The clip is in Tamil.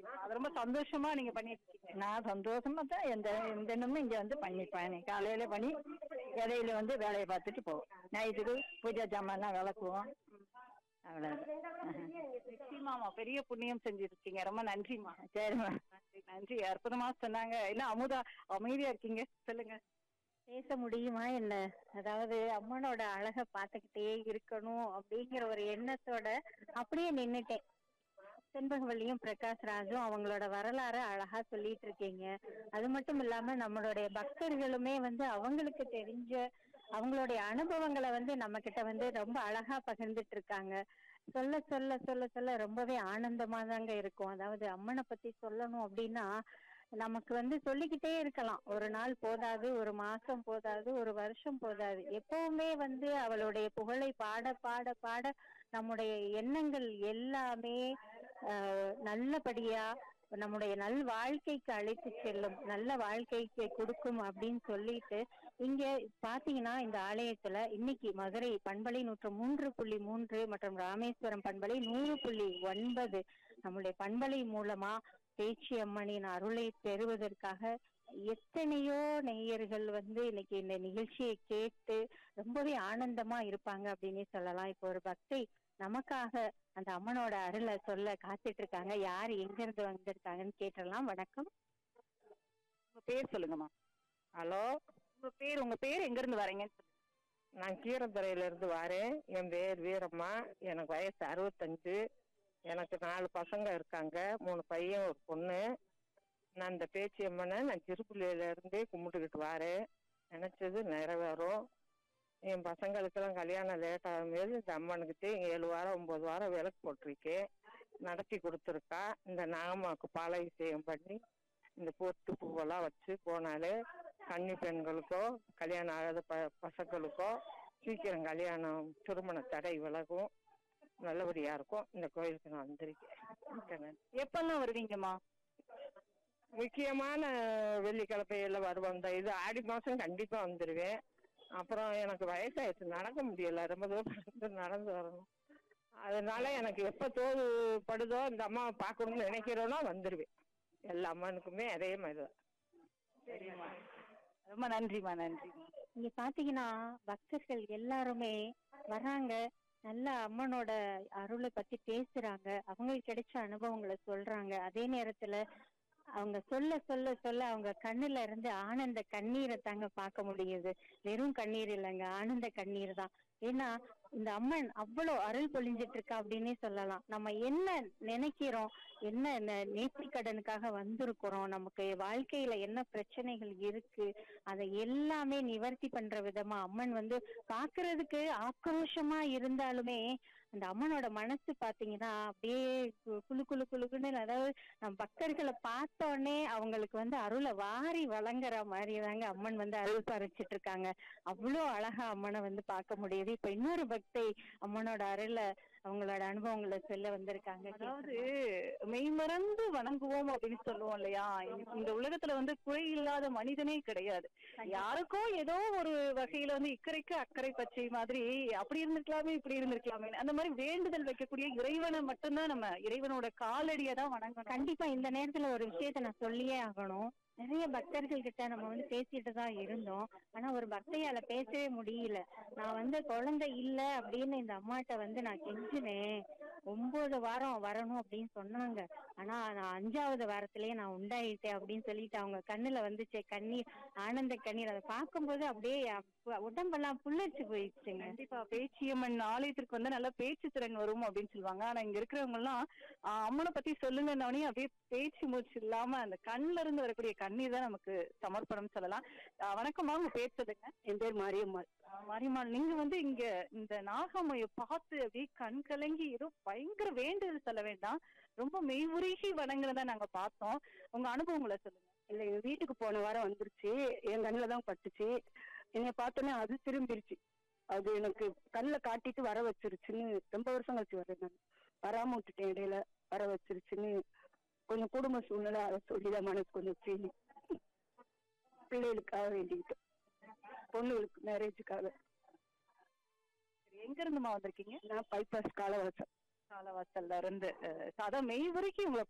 அது ரொம்ப சந்தோஷமா நீங்க பண்ணிட்டு இருக்கீங்க நான் சந்தோஷமா தான் எந்த எந்த எண்ணமும் இங்க வந்து பண்ணிப்பேன் காலையில பண்ணி இடையில வந்து வேலையை பார்த்துட்டு போவோம் நைட்டுக்கு பூஜை ஜாமான்லாம் விளக்குவோம் அவ்வளவுதான் நிச்சயமாமா பெரிய புண்ணியம் செஞ்சிருக்கீங்க ரொம்ப நன்றிமா சரிம்மா நன்றி நன்றி அற்புதமா சொன்னாங்க என்ன அமுதா அமைதியா இருக்கீங்க சொல்லுங்க பேச முடியுமா என்ன அதாவது அம்மனோட அழக பார்த்துக்கிட்டே இருக்கணும் அப்படிங்கிற ஒரு எண்ணத்தோட அப்படியே நின்னுட்டேன் செண்பகவல்லியும் பிரகாஷ் ராஜும் அவங்களோட வரலாறு அழகா சொல்லிட்டு இருக்கீங்க அது மட்டும் இல்லாம நம்மளுடைய பக்தர்களுமே வந்து அவங்களுக்கு தெரிஞ்ச அவங்களுடைய அனுபவங்களை வந்து நம்ம கிட்ட வந்து ரொம்ப அழகா பகிர்ந்துட்டு இருக்காங்க சொல்ல சொல்ல சொல்ல சொல்ல ரொம்பவே ஆனந்தமா தாங்க இருக்கும் அதாவது அம்மனை பத்தி சொல்லணும் அப்படின்னா நமக்கு வந்து சொல்லிக்கிட்டே இருக்கலாம் ஒரு நாள் போதாது ஒரு மாசம் போதாது ஒரு வருஷம் போதாது எப்பவுமே வந்து அவளுடைய புகழை பாட பாட பாட நம்முடைய எண்ணங்கள் எல்லாமே ஆஹ், நல்லபடியா நம்முடைய நல் வாழ்க்கைக்கு அழைத்து செல்லும் நல்ல வாழ்க்கைக்கு கொடுக்கும் அப்படின்னு சொல்லிட்டு இங்க பாத்தீங்கன்னா இந்த ஆலயத்துல இன்னைக்கு மதுரை பண்பலை நூற்று மூன்று புள்ளி மூன்று மற்றும் ராமேஸ்வரம் பண்பலை நூறு புள்ளி ஒன்பது நம்முடைய பண்பலை மூலமா பேச்சி அம்மனின் அருளை பெறுவதற்காக எத்தனையோ நேயர்கள் வந்து இன்னைக்கு இந்த நிகழ்ச்சியை கேட்டு ரொம்பவே ஆனந்தமா இருப்பாங்க அப்படின்னே சொல்லலாம் இப்போ ஒரு பக்தை நமக்காக அந்த அம்மனோட அருளை சொல்ல காத்துட்டு இருக்காங்க யார் எங்க இருந்து வந்திருக்காங்கன்னு கேட்டலாம் வணக்கம் உங்க பேர் சொல்லுங்கம்மா ஹலோ உங்க பேர் உங்க பேர் எங்க இருந்து வரீங்கன்னு சொல்லுங்க நான் கீரந்துறையில இருந்து வரேன் என் பேர் வீரம்மா எனக்கு வயசு அறுபத்தஞ்சு எனக்கு நாலு பசங்க இருக்காங்க மூணு பையன் ஒரு பொண்ணு நான் இந்த பேச்சி அம்மனை நான் திருப்புள்ளியில இருந்தே கும்பிட்டுக்கிட்டு வரேன் நினைச்சது நிறைவேறும் என் பசங்களுக்கெல்லாம் கல்யாணம் லேட் ஆகும்போது இந்த அம்மனுக்கிட்டே ஏழு வாரம் ஒன்பது வாரம் விளக்கு போட்டிருக்கேன் நடத்தி கொடுத்துருக்கா இந்த நாகம்மாவுக்கு பாலாபிஷேகம் பண்ணி இந்த பொட்டு பூவெல்லாம் வச்சு போனாலே கன்னி பெண்களுக்கோ கல்யாணம் ஆகாத ப பசங்களுக்கோ சீக்கிரம் கல்யாணம் திருமண தடை விலகும் நல்லபடியா இருக்கும் இந்த கோயிலுக்கு நான் வந்திருக்கேன் மிக்க நன்றி. எப்பெல்லாம் வருவீங்கம்மா முக்கியமான வெள்ளிக்கிழமையில வருவோம் இந்த இது ஆடி மாசம் கண்டிப்பா வந்துருவேன் அப்புறம் எனக்கு வயசாயிடுச்சு நடக்க முடியல ரொம்ப தூரம் இருந்து நடந்து வரணும் அதனால எனக்கு எப்ப தோது படுதோ இந்த அம்மாவை பார்க்கணும்னு நினைக்கிறோனோ வந்துருவேன் எல்லா அம்மனுக்குமே அதே மாதிரி தான் சரிம்மா ரொம்ப நன்றிம்மா நன்றிம்மா இங்க பாத்தீங்கன்னா பக்தர்கள் எல்லாருமே வர்றாங்க நல்ல அம்மனோட அருளை பத்தி பேசுறாங்க அவங்களுக்கு கிடைச்ச அனுபவங்களை சொல்றாங்க அதே நேரத்துல அவங்க சொல்ல சொல்ல சொல்ல அவங்க கண்ணுல இருந்து ஆனந்த கண்ணீரை தாங்க பார்க்க முடியுது வெறும் கண்ணீர் இல்லைங்க ஆனந்த கண்ணீர் தான் ஏன்னா இந்த அம்மன் அவ்வளவு அருள் பொழிஞ்சிட்டு இருக்கா அப்படின்னே சொல்லலாம் நம்ம என்ன நினைக்கிறோம் என்ன நேர்த்தி கடனுக்காக வந்திருக்கிறோம் நமக்கு வாழ்க்கையில என்ன பிரச்சனைகள் இருக்கு அதை எல்லாமே நிவர்த்தி பண்ற விதமா அம்மன் வந்து பாக்குறதுக்கு ஆக்ரோஷமா இருந்தாலுமே அந்த அம்மனோட மனசு பாத்தீங்கன்னா அப்படியே கு- குளு குளு குளுக்குன்னு அதாவது நம்ம பக்தர்களை பார்த்த உடனே அவங்களுக்கு வந்து அருளை வாரி வழங்குற மாதிரி தாங்க அம்மன் வந்து அருள் பறிச்சிட்டு இருக்காங்க அவ்வளோ அழகா அம்மனை வந்து பார்க்க முடியுது இப்ப இன்னொரு பக்தை அம்மனோட அருளை அவங்களோட அனுபவங்களை சொல்ல வந்திருக்காங்க அதாவது மெய்மறந்து வணங்குவோம் அப்படின்னு சொல்லுவோம் இல்லையா இந்த- இந்த உலகத்துல வந்து குறை இல்லாத மனிதனே கிடையாது யாருக்கோ ஏதோ ஒரு வகையில வந்து இக்கரைக்கு அக்கறை பச்சை மாதிரி அப்படி இருந்திருக்கலாமே இப்படி இருந்திருக்கலாமே அந்த மாதிரி வேண்டுதல் வைக்கக்கூடிய இறைவனை மட்டும்தான் நம்ம இறைவனோட காலடியை தான் வணங்கணும் கண்டிப்பா இந்த நேரத்துல ஒரு விஷயத்த நான் சொல்லியே ஆகணும் நிறைய பக்தர்கள் கிட்ட நம்ம வந்து பேசிட்டு தான் இருந்தோம் ஆனா ஒரு பக்தையால பேசவே முடியல நான் வந்து குழந்தை இல்ல அப்படின்னு இந்த அம்மாட்ட வந்து நான் கெஞ்சினேன் ஒன்பது வாரம் வரணும் அப்படின்னு சொன்னாங்க ஆனா நான் அஞ்சாவது வாரத்திலேயே நான் உண்டாயிட்டேன் அப்படின்னு சொல்லிட்டு அவங்க கண்ணுல வந்துச்சு கண்ணீர் ஆனந்த கண்ணீர் அதை பார்க்கும்போது அப்படியே அப்ப உடம்பெல்லாம் புல்லரிச்சு போயிடுச்சுங்க கண்டிப்பா பேச்சியம்மன் ஆலயத்திற்கு வந்து நல்ல பேச்சு திறன் வரும் அப்படின்னு சொல்லுவாங்க ஆனா இங்க இருக்கிறவங்க எல்லாம் ஆஹ், அம்மனை பத்தி சொல்லுங்கன்னே அப்படியே பேச்சு மூச்சு இல்லாம அந்த கண்ணுல இருந்து வரக்கூடிய கண்ணீர் தான் நமக்கு சமர்ப்பணம் சொல்லலாம் ஆஹ், வணக்கம்மா உங்க பேர் சொல்லுங்க என் பேர் மாரியம்மாள் ஆஹ், மாரியம்மாள் நீங்க வந்து இங்க இந்த நாகம்மைய பார்த்து அப்படியே கண் கலங்கி ஏதோ பயங்கர வேண்டுதல் சொல்ல வேண்டாம் ரொம்ப மெய்வுருகி வணங்குறத நாங்க பார்த்தோம் உங்க அனுபவங்களை சொல்லுங்க இல்ல எங்க வீட்டுக்கு போன வாரம் வந்துருச்சு என் கண்ணுல தான் பட்டுச்சு என்னை பார்த்தோன்னே அது திரும்பிருச்சு அது எனக்கு கண்ணுல காட்டிட்டு வர வச்சிருச்சுன்னு ரொம்ப வருஷம் கழிச்சு வரேன் நான் வராம விட்டுட்டேன் இடையில வர வச்சிருச்சுன்னு கொஞ்சம் குடும்ப சூழ்நிலை அதை சொல்லிதான் மனசு கொஞ்சம் ஃபீலிங் பிள்ளைகளுக்காக வேண்டிக்கிட்டு பொண்ணுகளுக்கு மேரேஜுக்காக சரி, எங்க இருந்துமா வந்திருக்கீங்க நான் பைபாஸ் காலவாசம் காலவாசல்ல இருந்து அஹ், அதான் மெய் வரைக்கும் உங்களை